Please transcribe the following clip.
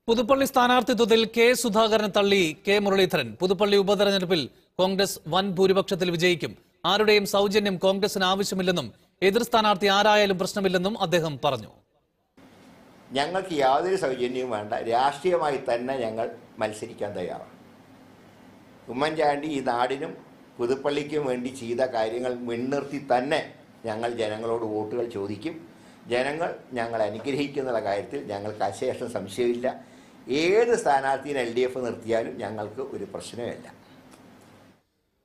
Puthuppally സ്ഥാനാർത്ഥിത്വത്തിൽ K Sudhakaran തള്ളി K Muraleedharan Puthuppally ഉപതെരഞ്ഞെടുപ്പിൽ കോൺഗ്രസ് വൻ ഭൂരിപക്ഷത്തിൽ വിജയിക്കും ആരുടെയും സൗജന്യം കോൺഗ്രസിന് ആവശ്യമില്ലെന്നും എതിർ സ്ഥാനാർത്ഥി ആരായാലും പ്രശ്നമില്ലെന്നും അദ്ദേഹം പറഞ്ഞു ഞങ്ങൾക്ക് യാതൊരു സൗജന്യവും വേണ്ട രാഷ്ട്രീയമായി തന്നെ ഞങ്ങൾ മത്സരിക്കാൻ തയ്യാറാണ് ഉമ്മൻചാണ്ടി ഈ നാടിനും പുതുപ്പള്ളിക്കും വേണ്ടി ചെയ്ത കാര്യങ്ങൾ മുൻനിർത്തി തന്നെ ഞങ്ങൾ ജനങ്ങളോട് വോട്ടുകൾ ചോദിക്കും ജനങ്ങൾ ഞങ്ങൾ അനുഗ്രഹിക്കുന്നുള്ള കാര്യത്തിൽ ഞങ്ങൾക്ക് അശേഷം സംശയമില്ല ഏത് സ്ഥാനാർത്ഥിയെ എൽ ഡി എഫ് നിർത്തിയാലും ഞങ്ങൾക്ക് ഒരു പ്രശ്നമില്ല